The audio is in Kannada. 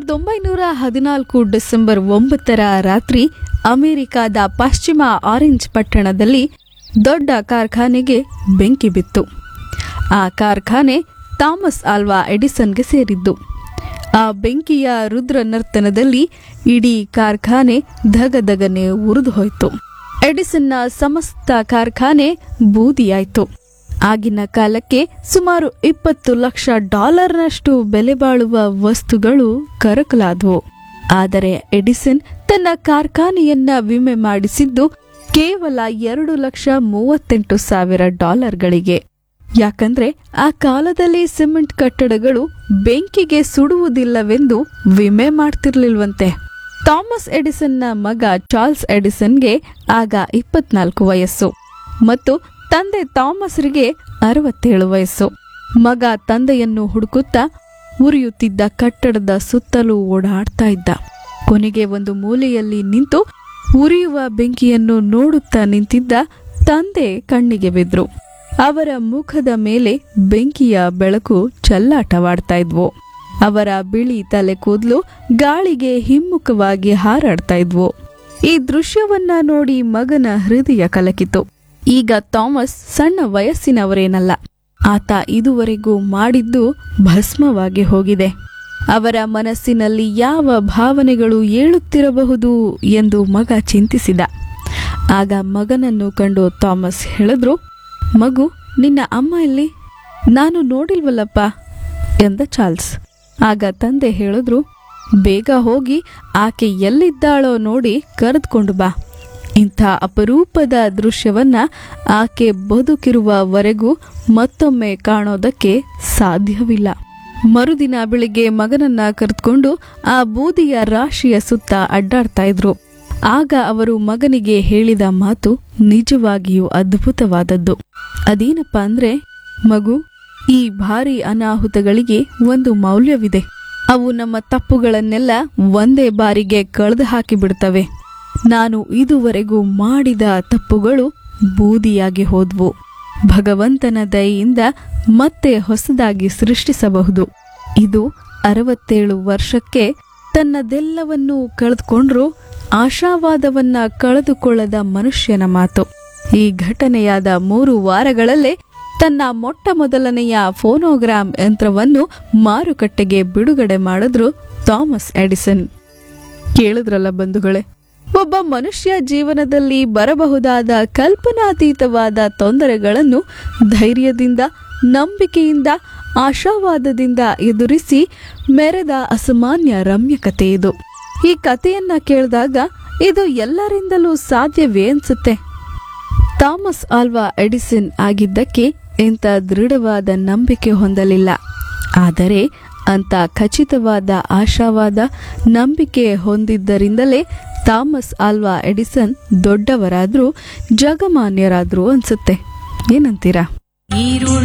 ಸಾವಿರದ ಒಂಬೈನೂರ ಹದಿನಾಲ್ಕು ಡಿಸೆಂಬರ್ ಒಂಬತ್ತರ ರಾತ್ರಿ ಅಮೆರಿಕಾದ ಪಶ್ಚಿಮ ಆರೆಂಜ್ ಪಟ್ಟಣದಲ್ಲಿ ದೊಡ್ಡ ಕಾರ್ಖಾನೆಗೆ ಬೆಂಕಿ ಬಿತ್ತು ಆ ಕಾರ್ಖಾನೆ ಥಾಮಸ್ ಆಲ್ವಾ ಎಡಿಸನ್ಗೆ ಸೇರಿದ್ದು ಆ ಬೆಂಕಿಯ ರುದ್ರ ನರ್ತನದಲ್ಲಿ ಇಡೀ ಕಾರ್ಖಾನೆ ಧಗಧಗನೆ ಉರಿದು ಹೋಯಿತು ಎಡಿಸನ್ನ ಸಮಸ್ತ ಕಾರ್ಖಾನೆ ಬೂದಿಯಾಯಿತು ಆಗಿನ ಕಾಲಕ್ಕೆ ಸುಮಾರು ಇಪ್ಪತ್ತು ಲಕ್ಷ ಡಾಲರ್ನಷ್ಟು ಬೆಲೆ ಬಾಳುವ ವಸ್ತುಗಳು ಕರಕಲಾದವು ಆದರೆ ಎಡಿಸನ್ ತನ್ನ ಕಾರ್ಖಾನೆಯನ್ನ ವಿಮೆ ಮಾಡಿಸಿದ್ದು ಕೇವಲ ಎರಡು ಲಕ್ಷ ಮೂವತ್ತೆಂಟು ಸಾವಿರ ಡಾಲರ್ಗಳಿಗೆ ಯಾಕಂದ್ರೆ ಆ ಕಾಲದಲ್ಲಿ ಸಿಮೆಂಟ್ ಕಟ್ಟಡಗಳು ಬೆಂಕಿಗೆ ಸುಡುವುದಿಲ್ಲವೆಂದು ವಿಮೆ ಮಾಡ್ತಿರ್ಲಿಲ್ವಂತೆ ಥಾಮಸ್ ಎಡಿಸನ್ನ ಮಗ ಚಾರ್ಲ್ಸ್ ಎಡಿಸನ್ಗೆ ಆಗ ಇಪ್ಪತ್ನಾಲ್ಕು ವಯಸ್ಸು ಮತ್ತು ತಂದೆ ಥಾಮಸ್ರಿಗೆ ಅರವತ್ತೇಳು ವಯಸ್ಸು ಮಗ ತಂದೆಯನ್ನು ಹುಡುಕುತ್ತಾ ಉರಿಯುತ್ತಿದ್ದ ಕಟ್ಟಡದ ಸುತ್ತಲೂ ಓಡಾಡ್ತಾ ಇದ್ದ ಕೊನೆಗೆ ಒಂದು ಮೂಲೆಯಲ್ಲಿ ನಿಂತು ಉರಿಯುವ ಬೆಂಕಿಯನ್ನು ನೋಡುತ್ತಾ ನಿಂತಿದ್ದ ತಂದೆ ಕಣ್ಣಿಗೆ ಬಿದ್ರು ಅವರ ಮುಖದ ಮೇಲೆ ಬೆಂಕಿಯ ಬೆಳಕು ಚಲ್ಲಾಟವಾಡ್ತಾ ಇದ್ವು ಅವರ ಬಿಳಿ ತಲೆ ಕೂದಲು ಗಾಳಿಗೆ ಹಿಮ್ಮುಖವಾಗಿ ಹಾರಾಡ್ತಾ ಇದ್ವು ಈ ದೃಶ್ಯವನ್ನ ನೋಡಿ ಮಗನ ಹೃದಯ ಕಲಕಿತು ಈಗ ಥಾಮಸ್ ಸಣ್ಣ ವಯಸ್ಸಿನವರೇನಲ್ಲ ಆತ ಇದುವರೆಗೂ ಮಾಡಿದ್ದು ಭಸ್ಮವಾಗಿ ಹೋಗಿದೆ ಅವರ ಮನಸ್ಸಿನಲ್ಲಿ ಯಾವ ಭಾವನೆಗಳು ಏಳುತ್ತಿರಬಹುದು ಎಂದು ಮಗ ಚಿಂತಿಸಿದ ಆಗ ಮಗನನ್ನು ಕಂಡು ಥಾಮಸ್ ಹೇಳಿದ್ರು ಮಗು ನಿನ್ನ ಅಮ್ಮ ಎಲ್ಲಿ ನಾನು ನೋಡಿಲ್ವಲ್ಲಪ್ಪ ಎಂದ ಚಾರ್ಲ್ಸ್ ಆಗ ತಂದೆ ಹೇಳಿದ್ರು ಬೇಗ ಹೋಗಿ ಆಕೆ ಎಲ್ಲಿದ್ದಾಳೋ ನೋಡಿ ಕರೆದುಕೊಂಡು ಬಾ ಇಂಥ ಅಪರೂಪದ ದೃಶ್ಯವನ್ನ ಆಕೆ ಬದುಕಿರುವವರೆಗೂ ಮತ್ತೊಮ್ಮೆ ಕಾಣೋದಕ್ಕೆ ಸಾಧ್ಯವಿಲ್ಲ ಮರುದಿನ ಬೆಳಿಗ್ಗೆ ಮಗನನ್ನ ಕರೆದುಕೊಂಡು ಆ ಬೂದಿಯ ರಾಶಿಯ ಸುತ್ತ ಅಡ್ಡಾಡ್ತಾ ಇದ್ರು ಆಗ ಅವರು ಮಗನಿಗೆ ಹೇಳಿದ ಮಾತು ನಿಜವಾಗಿಯೂ ಅದ್ಭುತವಾದದ್ದು ಅದೇನಪ್ಪ ಅಂದ್ರೆ ಮಗು ಈ ಭಾರಿ ಅನಾಹುತಗಳಿಗೆ ಒಂದು ಮೌಲ್ಯವಿದೆ ಅವು ನಮ್ಮ ತಪ್ಪುಗಳನ್ನೆಲ್ಲ ಒಂದೇ ಬಾರಿಗೆ ಕಳೆದು ಹಾಕಿಬಿಡ್ತವೆ ನಾನು ಇದುವರೆಗೂ ಮಾಡಿದ ತಪ್ಪುಗಳು ಬೂದಿಯಾಗಿ ಹೋದ್ವು ಭಗವಂತನ ದಯೆಯಿಂದ ಮತ್ತೆ ಹೊಸದಾಗಿ ಸೃಷ್ಟಿಸಬಹುದು ಇದು ಅರವತ್ತೇಳು ವರ್ಷಕ್ಕೆ ತನ್ನದೆಲ್ಲವನ್ನೂ ಕಳೆದುಕೊಂಡ್ರೂ ಆಶಾವಾದವನ್ನ ಕಳೆದುಕೊಳ್ಳದ ಮನುಷ್ಯನ ಮಾತು ಈ ಘಟನೆಯಾದ ಮೂರು ವಾರಗಳಲ್ಲೇ ತನ್ನ ಮೊಟ್ಟ ಮೊದಲನೆಯ ಫೋನೋಗ್ರಾಮ್ ಯಂತ್ರವನ್ನು ಮಾರುಕಟ್ಟೆಗೆ ಬಿಡುಗಡೆ ಮಾಡಿದ್ರು ಥಾಮಸ್ ಎಡಿಸನ್ ಕೇಳಿದ್ರಲ್ಲ ಬಂಧುಗಳೇ ಒಬ್ಬ ಮನುಷ್ಯ ಜೀವನದಲ್ಲಿ ಬರಬಹುದಾದ ಕಲ್ಪನಾತೀತವಾದ ತೊಂದರೆಗಳನ್ನು ಧೈರ್ಯದಿಂದ ನಂಬಿಕೆಯಿಂದ ಆಶಾವಾದದಿಂದ ಎದುರಿಸಿ ಮೆರೆದ ಅಸಾಮಾನ್ಯ ರಮ್ಯ ಕಥೆ ಇದು ಈ ಕಥೆಯನ್ನ ಕೇಳಿದಾಗ ಇದು ಎಲ್ಲರಿಂದಲೂ ಸಾಧ್ಯವೇ ಅನ್ಸುತ್ತೆ ಥಾಮಸ್ ಆಲ್ವಾ ಎಡಿಸನ್ ಆಗಿದ್ದಕ್ಕೆ ಇಂಥ ದೃಢವಾದ ನಂಬಿಕೆ ಹೊಂದಲಿಲ್ಲ ಆದರೆ ಅಂತ ಖಚಿತವಾದ ಆಶಾವಾದ ನಂಬಿಕೆ ಹೊಂದಿದ್ದರಿಂದಲೇ ಥಾಮಸ್ ಆಲ್ವಾ ಎಡಿಸನ್ ದೊಡ್ಡವರಾದ್ರೂ ಜಗಮಾನ್ಯರಾದ್ರು ಅನ್ಸುತ್ತೆ ಏನಂತೀರಾ ಈರುಳ್ಳ